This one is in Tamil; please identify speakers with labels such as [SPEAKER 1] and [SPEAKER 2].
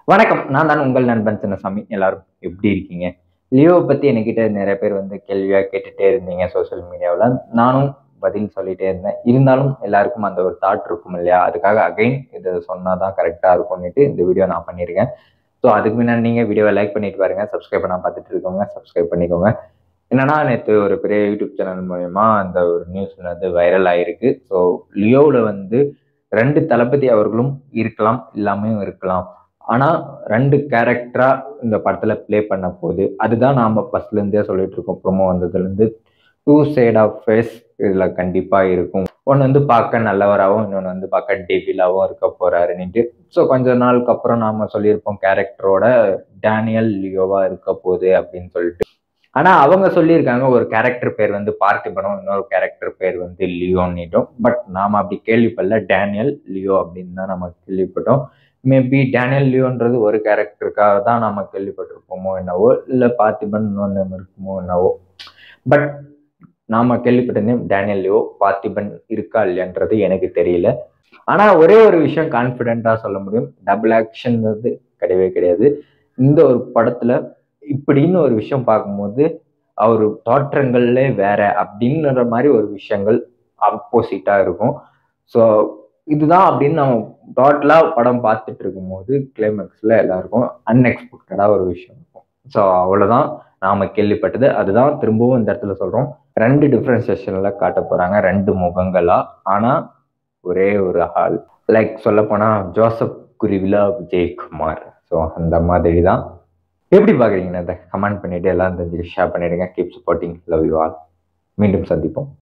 [SPEAKER 1] வணக்கம் நான் தான் உங்கள் நண்பன் சின்னசாமி எல்லாரும் எப்படி இருக்கீங்க லியோவை பத்தி என்கிட்ட நிறைய பேர் வந்து கேள்வியா கேட்டுட்டே இருந்தீங்க சோஷியல் மீடியாவில் நானும் பதில் சொல்லிட்டே இருந்தேன் இருந்தாலும் எல்லாருக்கும் அந்த ஒரு தாட் இருக்கும் இல்லையா அதுக்காக அகைன் இதை சொன்னாதான் கரெக்டாக இருக்கும்னுட்டு இந்த வீடியோ நான் பண்ணியிருக்கேன் ஸோ அதுக்கு முன்னாடி நீங்கள் வீடியோவை லைக் பண்ணிட்டு பாருங்க சப்ஸ்கிரைப் பண்ணா பார்த்துட்டு இருக்கவங்க சப்ஸ்கிரைப் பண்ணிக்கோங்க என்னன்னா நேற்று ஒரு பெரிய யூடியூப் சேனல் மூலயமா அந்த ஒரு நியூஸ் வந்து வைரல் ஆயிருக்கு ஸோ லியோவில் வந்து ரெண்டு தளபதி அவர்களும் இருக்கலாம் இல்லாமையும் இருக்கலாம் ஆனால் ரெண்டு கேரக்டரா இந்த படத்தில் ப்ளே பண்ண போகுது அதுதான் நாம் ஃபர்ஸ்ட்லேருந்தே சொல்லிட்டு இருக்கோம் ப்ரொமோ வந்ததுலேருந்து டூ சைட் ஆஃப் ஃபேஸ் இதில் கண்டிப்பாக இருக்கும் ஒன்று வந்து பார்க்க நல்லவராகவும் இன்னொன்று வந்து பார்க்க டெவிலாகவும் இருக்க போறாருன்னுட்டு ஸோ கொஞ்ச நாளுக்கு அப்புறம் நாம் சொல்லியிருப்போம் கேரக்டரோட டேனியல் லியோவா இருக்க போகுது அப்படின்னு சொல்லிட்டு ஆனா அவங்க சொல்லியிருக்காங்க ஒரு கேரக்டர் பேர் வந்து பார்த்திபனும் இன்னொரு கேரக்டர் பேர் வந்து லியோன்னிட்டும் பட் நாம அப்படி கேள்விப்படல டேனியல் லியோ அப்படின்னு தான் நம்ம கேள்விப்பட்டோம் மேபி டேனியல் லியோன்றது ஒரு கேரக்டருக்காக தான் நம்ம கேள்விப்பட்டிருப்போமோ என்னவோ இல்லை பார்த்திபன் இன்னொன்று இருக்குமோ என்னவோ பட் நாம கேள்விப்பட்டது டேனியல் லியோ பார்த்திபன் இருக்கா இல்லையன்றது எனக்கு தெரியல ஆனா ஒரே ஒரு விஷயம் கான்ஃபிடென்ட்டா சொல்ல முடியும் டபுள் ஆக்ஷன்றது கிடையவே கிடையாது இந்த ஒரு படத்துல இப்படின்னு ஒரு விஷயம் பார்க்கும்போது அவர் தோற்றங்கள்ல வேற அப்படின்ற மாதிரி ஒரு விஷயங்கள் ஆப்போசிட்டா இருக்கும் ஸோ இதுதான் அப்படின்னு நம்ம டோட்டலாக படம் பார்த்துட்டு இருக்கும்போது கிளைமேக்ஸில் எல்லாருக்கும் அன்எக்ஸ்பெக்டடாக ஒரு விஷயம் இருக்கும் ஸோ அவ்வளோதான் நாம கேள்விப்பட்டது அதுதான் திரும்பவும் இந்த இடத்துல சொல்கிறோம் ரெண்டு டிஃப்ரென்சேஷனில் காட்ட போகிறாங்க ரெண்டு முகங்களா ஆனால் ஒரே ஒரு ஆள் லைக் சொல்லப்போனால் ஜோசப் குருவிலா விஜயகுமார் ஸோ அந்த மாதிரி தான் எப்படி பார்க்குறீங்கன்னு அதை கமெண்ட் பண்ணிவிட்டு எல்லாம் தெரிஞ்சு ஷேர் பண்ணிவிடுங்க keep supporting love you all மீண்டும் சந்திப்போம்